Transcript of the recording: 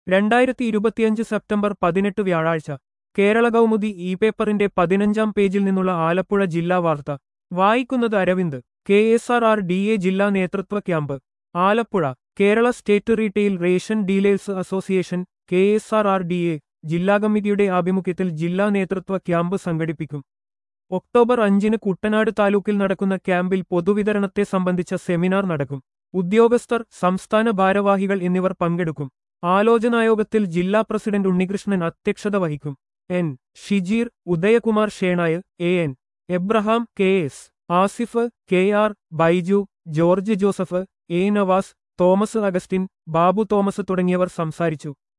രണ്ടായിരത്തി ഇരുപത്തിയഞ്ച് സെപ്റ്റംബർ പതിനെട്ട് വ്യാഴാഴ്ച കേരള കൗമുദി ഇ പേപ്പറിന്റെ പതിനഞ്ചാം പേജിൽ നിന്നുള്ള ആലപ്പുഴ ജില്ലാ വാർത്ത വായിക്കുന്നത് Aravind K S R R D A ജില്ലാ നേതൃത്വ camp Alappuzha Kerala state retail ration dealers association K S R R D A ജില്ലാ കമ്മിറ്റിയുടെ ആഭിമുഖ്യത്തിൽ ജില്ലാ നേതൃത്വ ക്യാമ്പ് സംഘടിപ്പിക്കും ഒക്ടോബർ അഞ്ചിന് കുട്ടനാട് താലൂക്കിൽ നടക്കുന്ന ക്യാമ്പിൽ പൊതുവിതരണത്തെ സംബന്ധിച്ച സെമിനാർ നടക്കും ഉദ്യോഗസ്ഥർ സംസ്ഥാന ഭാരവാഹികൾ എന്നിവർ പങ്കെടുക്കും ആലോചനായോഗത്തിൽ ജില്ലാ പ്രസിഡന്റ് ഉണ്ണികൃഷ്ണൻ അധ്യക്ഷത വഹിക്കും N Shijeer Udayakumar Shenoy A N Abraham K S Asif K R Baiju George Joseph A Navas Thomas Augustine Babu Thomas തുടങ്ങിയവർ സംസാരിച്ചു